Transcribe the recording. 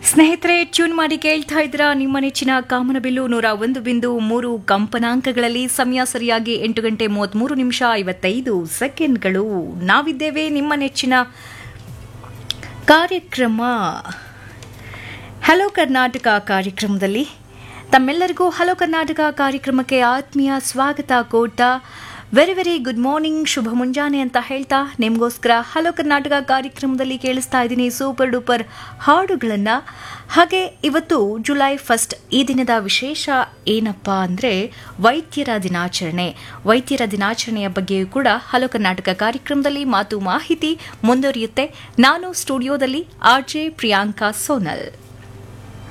ಸ್ನೇಹಿತರೆ ಟ್ಯೂನ್ ಮಾಡಿ ಕೇಳ್ತಾ ಇದ್ರ ನಿಮ್ಮ ನೆಚ್ಚಿನ ಕಾಮನಬಿಲ್ಲು ನೂರ ಒಂದು ಬಿಂದು ಮೂರು ಕಂಪನಾಂಕಗಳಲ್ಲಿ ಸಮಯ ಸರಿಯಾಗಿ ಎಂಟು ಗಂಟೆ ಮೂವತ್ಮೂರು ನಿಮಿಷ ಐವತ್ತೈದು ಸೆಕೆಂಡ್ಗಳು ನಾವಿದ್ದೇವೆ ನಿಮ್ಮ ನೆಚ್ಚಿನ ಕಾರ್ಯಕ್ರಮ ಹಲೋ ಕರ್ನಾಟಕ ಕಾರ್ಯಕ್ರಮದಲ್ಲಿ ತಮ್ಮೆಲ್ಲರಿಗೂ ಹಲೋ ಕರ್ನಾಟಕ ಕಾರ್ಯಕ್ರಮಕ್ಕೆ ಆತ್ಮೀಯ ಸ್ವಾಗತ ಕೋರ್ತಾ ವೆರಿ ವೆರಿ ಗುಡ್ ಮಾರ್ನಿಂಗ್ ಶುಭ ಮುಂಜಾನೆ ಅಂತ ಹೇಳ್ತಾ ನಿಮಗೋಸ್ಕರ ಹಲೋ ಕರ್ನಾಟಕ ಕಾರ್ಯಕ್ರಮದಲ್ಲಿ ಕೇಳಿಸ್ತಾ ಇದ್ದೀನಿ ಸೂಪರ್ ಡೂಪರ್ ಹಾಡುಗಳನ್ನು ಹಾಗೆ ಇವತ್ತು ಜುಲೈ ಫಸ್ಟ್ ಈ ದಿನದ ವಿಶೇಷ ಏನಪ್ಪ ಅಂದರೆ ವೈದ್ಯರ ದಿನಾಚರಣೆ ವೈದ್ಯರ ದಿನಾಚರಣೆಯ ಬಗ್ಗೆಯೂ ಕೂಡ ಹಲೋ ಕರ್ನಾಟಕ ಕಾರ್ಯಕ್ರಮದಲ್ಲಿ ಮಾತು ಮಾಹಿತಿ ಮುಂದುವರಿಯುತ್ತೆ ನಾನು ಸ್ಟುಡಿಯೋದಲ್ಲಿ ಆರ್ ಜೆ ಪ್ರಿಯಾಂಕಾ ಸೋನಲ್